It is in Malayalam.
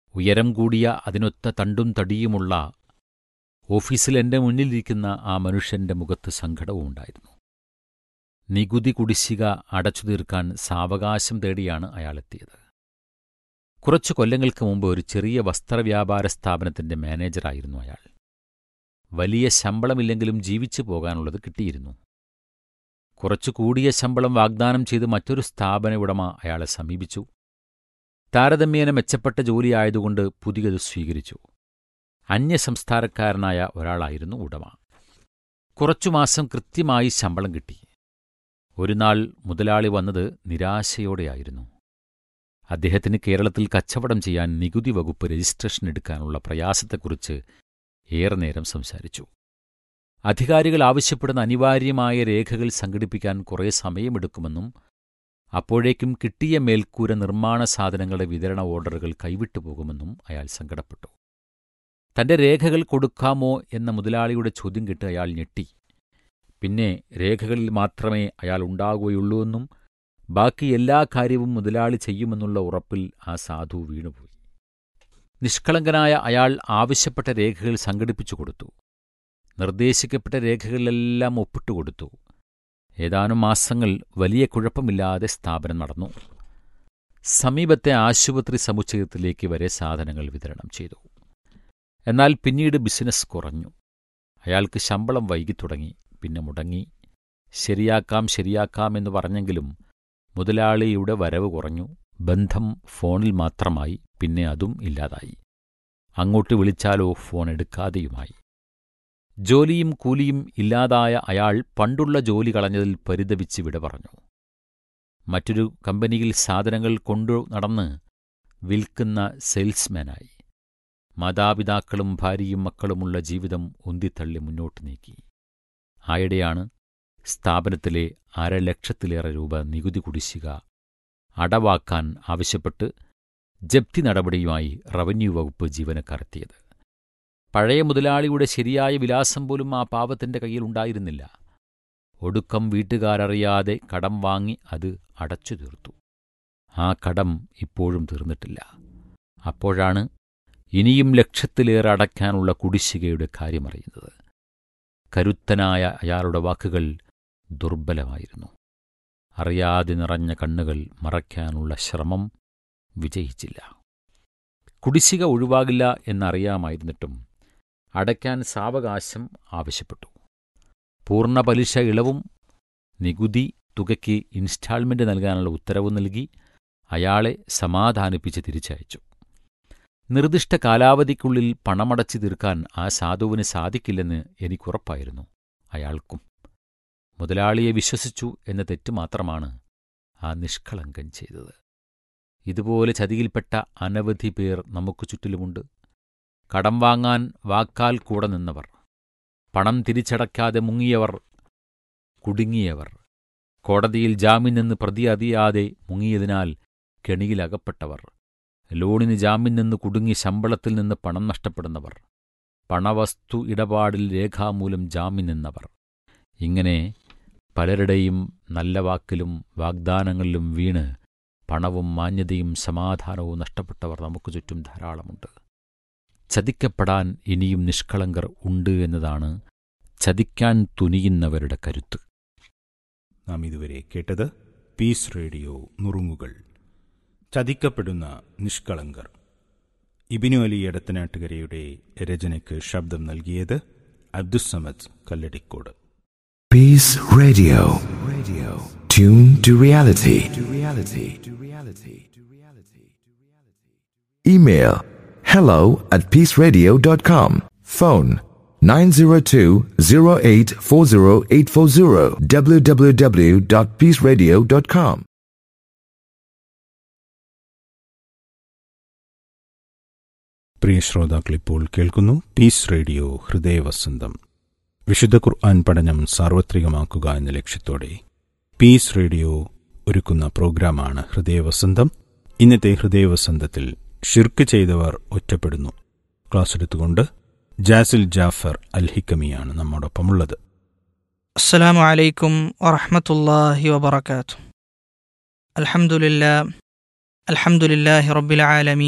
ഉയരം കൂടിയ അതിനൊത്ത തണ്ടും തടിയുമുള്ള ഓഫീസിൽ എന്റെ മുന്നിലിരിക്കുന്ന ആ മനുഷ്യന്റെ മുഖത്ത് സങ്കടവും ഉണ്ടായിരുന്നു നികുതി കുടിശ്ശിക അടച്ചു തീർക്കാൻ സാവകാശം തേടിയാണ് അയാളെത്തിയത് കുറച്ചു കൊല്ലങ്ങൾക്ക് മുമ്പ് ഒരു ചെറിയ വസ്ത്രവ്യാപാര സ്ഥാപനത്തിന്റെ മാനേജറായിരുന്നു അയാൾ വലിയ ശമ്പളമില്ലെങ്കിലും ജീവിച്ചു പോകാനുള്ളത് കിട്ടിയിരുന്നു കുറച്ചു കൂടിയ ശമ്പളം വാഗ്ദാനം ചെയ്ത് മറ്റൊരു സ്ഥാപന ഉടമ അയാളെ സമീപിച്ചു താരതമ്യേന മെച്ചപ്പെട്ട ജോലിയായതുകൊണ്ട് പുതിയത് സ്വീകരിച്ചു അന്യസംസ്ഥാനക്കാരനായ ഒരാളായിരുന്നു ഉടമ കുറച്ചു മാസം കൃത്യമായി ശമ്പളം കിട്ടി ഒരു നാൾ മുതലാളി വന്നത് നിരാശയോടെയായിരുന്നു അദ്ദേഹത്തിന് കേരളത്തിൽ കച്ചവടം ചെയ്യാൻ നികുതി വകുപ്പ് രജിസ്ട്രേഷൻ എടുക്കാനുള്ള പ്രയാസത്തെക്കുറിച്ച് ഏറെ നേരം സംസാരിച്ചു അധികാരികൾ ആവശ്യപ്പെടുന്ന അനിവാര്യമായ രേഖകൾ സംഘടിപ്പിക്കാൻ കുറേ സമയമെടുക്കുമെന്നും അപ്പോഴേക്കും കിട്ടിയ മേൽക്കൂര നിർമ്മാണ സാധനങ്ങളുടെ വിതരണ ഓർഡറുകൾ കൈവിട്ടുപോകുമെന്നും അയാൾ സങ്കടപ്പെട്ടു തന്റെ രേഖകൾ കൊടുക്കാമോ എന്ന മുതലാളിയുടെ ചോദ്യം കേട്ട് അയാൾ ഞെട്ടി പിന്നെ രേഖകളിൽ മാത്രമേ അയാൾ ഉണ്ടാകുകയുള്ളൂവെന്നും ബാക്കി എല്ലാ കാര്യവും മുതലാളി ചെയ്യുമെന്നുള്ള ഉറപ്പിൽ ആ സാധു വീണുപോയി നിഷ്കളങ്കനായ അയാൾ ആവശ്യപ്പെട്ട രേഖകൾ സംഘടിപ്പിച്ചു കൊടുത്തു നിർദ്ദേശിക്കപ്പെട്ട രേഖകളിലെല്ലാം ഒപ്പിട്ടുകൊടുത്തു ഏതാനും മാസങ്ങൾ വലിയ കുഴപ്പമില്ലാതെ സ്ഥാപനം നടന്നു സമീപത്തെ ആശുപത്രി സമുച്ചയത്തിലേക്ക് വരെ സാധനങ്ങൾ വിതരണം ചെയ്തു എന്നാൽ പിന്നീട് ബിസിനസ് കുറഞ്ഞു അയാൾക്ക് ശമ്പളം വൈകിത്തുടങ്ങി പിന്നെ മുടങ്ങി ശരിയാക്കാം ശരിയാക്കാം എന്ന് പറഞ്ഞെങ്കിലും മുതലാളിയുടെ വരവ് കുറഞ്ഞു ബന്ധം ഫോണിൽ മാത്രമായി പിന്നെ അതും ഇല്ലാതായി അങ്ങോട്ട് വിളിച്ചാലോ ഫോൺ എടുക്കാതെയുമായി ജോലിയും കൂലിയും ഇല്ലാതായ അയാൾ പണ്ടുള്ള ജോലി കളഞ്ഞതിൽ പരിതപിച്ച് വിട പറഞ്ഞു മറ്റൊരു കമ്പനിയിൽ സാധനങ്ങൾ കൊണ്ടു നടന്ന് വിൽക്കുന്ന സെയിൽസ്മാനായി മാതാപിതാക്കളും ഭാര്യയും മക്കളുമുള്ള ജീവിതം ഉന്തിത്തള്ളി മുന്നോട്ട് നീക്കി ആയിടെയാണ് സ്ഥാപനത്തിലെ അരലക്ഷത്തിലേറെ രൂപ നികുതി കുടിശ്ശിക അടവാക്കാൻ ആവശ്യപ്പെട്ട് ജപ്തി നടപടിയുമായി റവന്യൂ വകുപ്പ് ജീവനക്കാരെത്തിയത് പഴയ മുതലാളിയുടെ ശരിയായ വിലാസം പോലും ആ പാവത്തിന്റെ കയ്യിലുണ്ടായിരുന്നില്ല ഒടുക്കം വീട്ടുകാരറിയാതെ കടം വാങ്ങി അത് അടച്ചു തീർത്തു ആ കടം ഇപ്പോഴും തീർന്നിട്ടില്ല അപ്പോഴാണ് ഇനിയും ലക്ഷത്തിലേറെ അടയ്ക്കാനുള്ള കുടിശ്ശികയുടെ കാര്യമറിയുന്നത് കരുത്തനായ അയാളുടെ വാക്കുകൾ ദുർബലമായിരുന്നു അറിയാതെ നിറഞ്ഞ കണ്ണുകൾ മറയ്ക്കാനുള്ള ശ്രമം വിജയിച്ചില്ല കുടിശ്ശിക ഒഴിവാകില്ല എന്നറിയാമായിരുന്നിട്ടും അടയ്ക്കാൻ സാവകാശം ആവശ്യപ്പെട്ടു പൂർണ്ണ പലിശ ഇളവും നികുതി തുകയ്ക്ക് ഇൻസ്റ്റാൾമെന്റ് നൽകാനുള്ള ഉത്തരവ് നൽകി അയാളെ സമാധാനിപ്പിച്ച് തിരിച്ചയച്ചു നിർദ്ദിഷ്ട കാലാവധിക്കുള്ളിൽ പണമടച്ചു തീർക്കാൻ ആ സാധുവിന് സാധിക്കില്ലെന്ന് എനിക്കുറപ്പായിരുന്നു അയാൾക്കും മുതലാളിയെ വിശ്വസിച്ചു എന്ന തെറ്റ് മാത്രമാണ് ആ നിഷ്കളങ്കൻ ചെയ്തത് ഇതുപോലെ ചതിയിൽപ്പെട്ട അനവധി പേർ നമുക്ക് ചുറ്റിലുമുണ്ട് കടം വാങ്ങാൻ വാക്കാൽ കൂടെ നിന്നവർ പണം തിരിച്ചടയ്ക്കാതെ മുങ്ങിയവർ കുടുങ്ങിയവർ കോടതിയിൽ ജാമ്യം നിന്ന് പ്രതി അറിയാതെ മുങ്ങിയതിനാൽ കെണിയിലകപ്പെട്ടവർ ലോണിന് ജാമ്യം നിന്ന് കുടുങ്ങി ശമ്പളത്തിൽ നിന്ന് പണം നഷ്ടപ്പെടുന്നവർ പണവസ്തു ഇടപാടിൽ രേഖാമൂലം ജാമ്യം നിന്നവർ ഇങ്ങനെ പലരുടെയും നല്ല വാക്കിലും വാഗ്ദാനങ്ങളിലും വീണ് പണവും മാന്യതയും സമാധാനവും നഷ്ടപ്പെട്ടവർ നമുക്ക് ചുറ്റും ധാരാളമുണ്ട് ചതിക്കപ്പെടാൻ ഇനിയും നിഷ്കളങ്കർ ഉണ്ട് എന്നതാണ് ചതിക്കാൻ തുനിയുന്നവരുടെ കരുത്ത് നാം ഇതുവരെ കേട്ടത് പീസ് റേഡിയോ നുറുങ്ങുകൾ ചതിക്കപ്പെടുന്ന നിഷ്കളങ്കർ ഇബിനു അലി എടത്തനാട്ടുകരയുടെ രചനയ്ക്ക് ശബ്ദം നൽകിയത് Abdussamad Kalladikode Peace Radio. Radio. Tune to reality. To reality. To reality. To reality. Email hello at peaceradio.com. Phone 902-0840840 www.peaceradio.com. പ്രിയ ശ്രോതാക്കൾ ഇപ്പോൾ കേൾക്കുന്നു പീസ് റേഡിയോ ഹൃദയവസന്തം വിശുദ്ധ ഖുർആൻ പഠനം സാർവത്രികമാക്കുക എന്ന ലക്ഷ്യത്തോടെ പീസ് റേഡിയോ ഒരുക്കുന്ന പ്രോഗ്രാമാണ് ഹൃദയവസന്തം ഇന്നത്തെ ഹൃദയവസന്തത്തിൽ ഷിർക്ക് ചെയ്തവർ ഒറ്റപ്പെടുന്നു ക്ലാസ് എടുത്തുകൊണ്ട് ജാസിൽ ജാഫർ അൽ ഹിക്കമിയാണ് നമ്മോടൊപ്പമുള്ളത് السلام عليكم ورحمة الله وبركاته الحمد لله الحمد لله رب العالمين